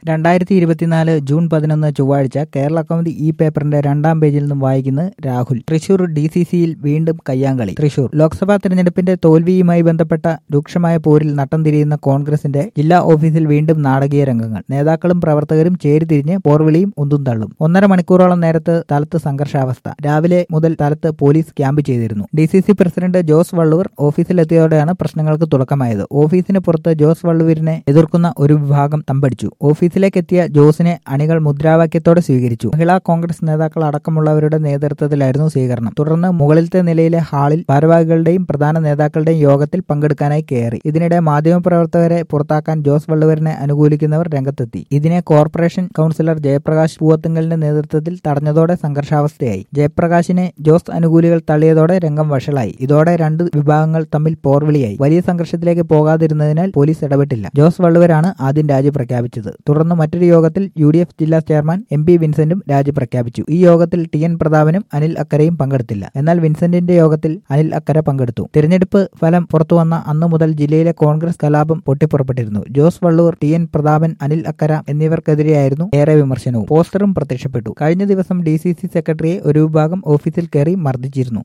രണ്ടായിരത്തി ഇരുപത്തിനാല് ജൂൺ പതിനൊന്ന് ചൊവ്വാഴ്ച കേരള കൗമുദി ഈ പേപ്പറിന്റെ രണ്ടാം പേജിൽ നിന്നും വായിക്കുന്നത് രാഹുൽ തൃശൂർ ഡി സി സിയിൽ വീണ്ടും കയ്യാങ്കളി തൃശൂർ ലോക്സഭാ തെരഞ്ഞെടുപ്പിന്റെ തോൽവിയുമായി ബന്ധപ്പെട്ട രൂക്ഷമായ പോരിൽ നട്ടം തിരിയുന്ന കോൺഗ്രസിന്റെ ജില്ലാ ഓഫീസിൽ വീണ്ടും നാടകീയ രംഗങ്ങൾ നേതാക്കളും പ്രവർത്തകരും ചേരിതിരിഞ്ഞ് പോർവിളിയും ഉന്തും തള്ളും ഒന്നര മണിക്കൂറോളം നേരത്ത് സ്ഥലത്ത് സംഘർഷാവസ്ഥ രാവിലെ മുതൽ സ്ഥലത്ത് പോലീസ് ക്യാമ്പ് ചെയ്തിരുന്നു D C C president Jose Vallur ഓഫീസിലെത്തിയതോടെയാണ് പ്രശ്നങ്ങൾക്ക് തുടക്കമായത് ഓഫീസിന് പുറത്ത് ജോസ് വള്ളൂരിനെ എതിർക്കുന്ന ഒരു വിഭാഗം തമ്പടിച്ചു ഓഫീസിലേക്ക് എത്തിയ ജോസിനെ അണികൾ മുദ്രാവാക്യത്തോടെ സ്വീകരിച്ചു മഹിളാ കോൺഗ്രസ് നേതാക്കൾ അടക്കമുള്ളവരുടെ നേതൃത്വത്തിലായിരുന്നു സ്വീകരണം തുടർന്ന് മുകളിലത്തെ നിലയിലെ ഹാളിൽ ഭാരവാഹികളുടെയും പ്രധാന നേതാക്കളുടെയും യോഗത്തിൽ പങ്കെടുക്കാനായി കയറി ഇതിനിടെ മാധ്യമപ്രവർത്തകരെ പുറത്താക്കാൻ ജോസ് വള്ളുവരിനെ അനുകൂലിക്കുന്നവർ രംഗത്തെത്തി ഇതിനെ കോർപ്പറേഷൻ കൌൺസിലർ ജയപ്രകാശ് പൂവത്തുങ്കലിന്റെ നേതൃത്വത്തിൽ തടഞ്ഞതോടെ സംഘർഷാവസ്ഥയായി ജയപ്രകാശിനെ ജോസ് അനുകൂലികൾ തള്ളിയതോടെ രംഗം വഷളായി ഇതോടെ രണ്ട് വിഭാഗങ്ങൾ തമ്മിൽ പോർവിളിയായി വലിയ സംഘർഷത്തിലേക്ക് പോകാതിരുന്നതിനാൽ പോലീസ് ഇടപെട്ടില്ല ജോസ് വള്ളുവരാണ് ആദ്യം രാജി പ്രഖ്യാപിച്ചത് തുടർന്ന് മറ്റൊരു യോഗത്തിൽ യു ഡി എഫ് ജില്ലാ ചെയർമാൻ എം പി വിൻസെന്റും രാജി പ്രഖ്യാപിച്ചു ഈ യോഗത്തിൽ ടി എൻ പ്രതാപനും അനിൽ അക്കരയും പങ്കെടുത്തില്ല എന്നാൽ വിൻസെന്റിന്റെ യോഗത്തിൽ അനിൽ അക്കര പങ്കെടുത്തു തിരഞ്ഞെടുപ്പ് ഫലം പുറത്തുവന്ന അന്നു മുതൽ ജില്ലയിലെ കോൺഗ്രസ് കലാപം പൊട്ടിപ്പുറപ്പെട്ടിരുന്നു ജോസ് വള്ളൂർ ടി എൻ പ്രതാപൻ അനിൽ അക്കര എന്നിവർക്കെതിരെയായിരുന്നു ഏറെ വിമർശനവും പോസ്റ്ററും പ്രത്യക്ഷപ്പെട്ടു കഴിഞ്ഞ ദിവസം ഡി സി സി സെക്രട്ടറിയെ ഒരു വിഭാഗം ഓഫീസിൽ കയറി മർദ്ദിച്ചിരുന്നു